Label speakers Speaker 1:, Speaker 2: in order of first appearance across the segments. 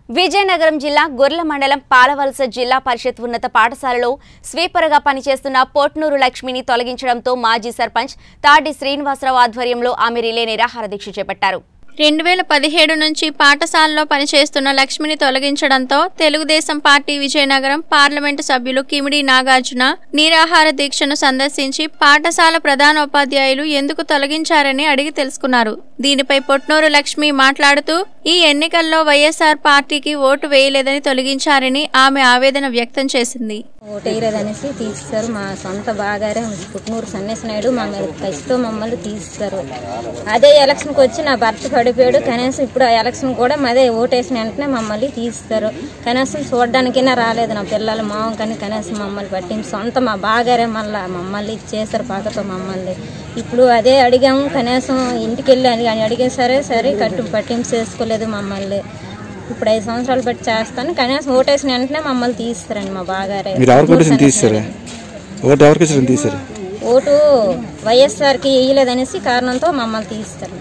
Speaker 1: విజయనగరం జిల్లా గొర్ల మండలం పాలవలస జిల్లా పరిషత్ ఉన్నత పాఠశాలలో స్వీపర్గా పనిచేస్తున్న పోట్నూరు లక్ష్మిని తొలగించడంతో మాజీ సర్పంచ్ తాడి శ్రీనివాసరావు ఆధ్వర్యంలో ఆమె రిలే నిరాహార దీక్ష చేపట్టారు
Speaker 2: రెండు వేల పదిహేడు నుంచి పాఠశాలలో పనిచేస్తున్న లక్ష్మిని తొలగించడంతో తెలుగుదేశం పార్టీ విజయనగరం పార్లమెంటు సభ్యులు కిమిడి నాగార్జున నిరాహార దీక్షను సందర్శించి పాఠశాల ప్రధానోపాధ్యాయులు ఎందుకు తొలగించారని అడిగి తెలుసుకున్నారు దీనిపై పొట్నూరు లక్ష్మి మాట్లాడుతూ ఈ ఎన్నికల్లో వైఎస్ఆర్ పార్టీకి ఓటు వేయలేదని తొలగించారని ఆమె ఆవేదన వ్యక్తం చేసింది
Speaker 3: ఓటేయలేదనేసి తీస్తారు మా సొంత బాగారే పుట్నూరు సన్నేసి నాయుడు మా మీద కసితో మమ్మల్ని తీస్తారు అదే ఎలక్షన్కి వచ్చి నా భర్త పడిపోయాడు కనీసం ఇప్పుడు ఆ ఎలక్షన్ కూడా అదే ఓటేసిన వెంటనే మమ్మల్ని తీస్తారు కనీసం చూడడానికైనా రాలేదు నా పిల్లలు మావం కానీ కనీసం మమ్మల్ని పట్టింది సొంత మా బాగారే మళ్ళా మమ్మల్ని చేస్తారు పాకతో మమ్మల్ని ఇప్పుడు అదే అడిగాము కనీసం ఇంటికి వెళ్ళి అని అని అడిగే సరే సరే కట్టు పట్టింపు చేసుకోలేదు మమ్మల్ని ఇప్పుడు ఐదు సంవత్సరాలు పెట్టి చేస్తాను కనీసం ఓటేసిన వెంటనే మమ్మల్ని తీస్తారండి మా బాగారే
Speaker 4: మీరు ఎవరికి ఓటేసి తీసారా ఓటు ఎవరికి వేసారని తీసారు
Speaker 3: ఓటు వైఎస్ఆర్కి వేయలేదనేసి కారణంతో మమ్మల్ని తీస్తారు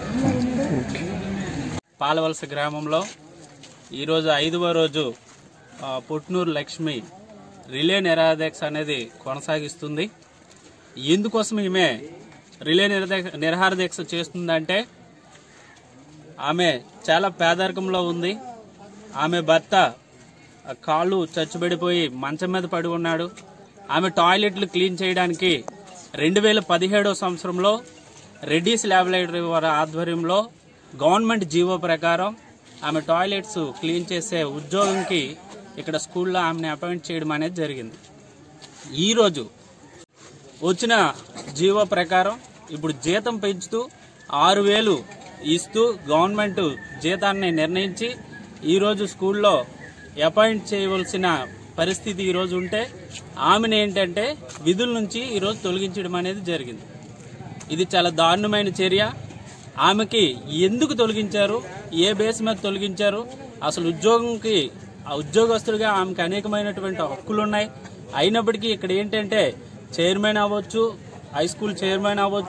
Speaker 5: పాలవలస గ్రామంలో ఈరోజు ఐదవ రోజు ఆ, పుట్నూరు లక్ష్మి రిలే నిరాదీక్ష అనేది కొనసాగిస్తుంది ఎందుకోసం ఈమె రిలే నిరాదీక్ష నిరహార దీక్ష చేస్తుందంటే ఆమె చాలా పేదరికంలో ఉంది ఆమె భర్త ఆ, కాళ్ళు చచ్చుబడిపోయి మంచం మీద పడి ఉన్నాడు ఆమె టాయిలెట్లు క్లీన్ చేయడానికి రెండు వేల పదిహేడో సంవత్సరంలో రెడ్డీస్ ల్యాబొరేటరీ వారి ఆధ్వర్యంలో గవర్నమెంట్ జీవో ప్రకారం ఆమె టాయిలెట్స్ క్లీన్ చేసే ఉద్యోగంకి ఇక్కడ స్కూల్లో ఆమెను అపాయింట్ చేయడం అనేది జరిగింది ఈరోజు వచ్చిన జీవో ప్రకారం ఇప్పుడు జీతం పెంచుతూ ఆరు వేలు ఇస్తూ గవర్నమెంట్ జీతాన్ని నిర్ణయించి ఈరోజు స్కూల్లో అపాయింట్ చేయవలసిన పరిస్థితి ఈరోజు ఉంటే ఆమెను ఏంటంటే విధుల నుంచి ఈరోజు తొలగించడం అనేది జరిగింది ఇది చాలా దారుణమైన చర్య ఆమెకి ఎందుకు తొలగించారు ఏ బేస్ మీద తొలగించారు అసలు ఉద్యోగంకి ఆ ఉద్యోగస్తులుగా ఆమెకు అనేకమైనటువంటి హక్కులు ఉన్నాయి అయినప్పటికీ ఇక్కడ ఏంటంటే చైర్మన్ అవ్వచ్చు హై స్కూల్ చైర్మన్ అవ్వచ్చు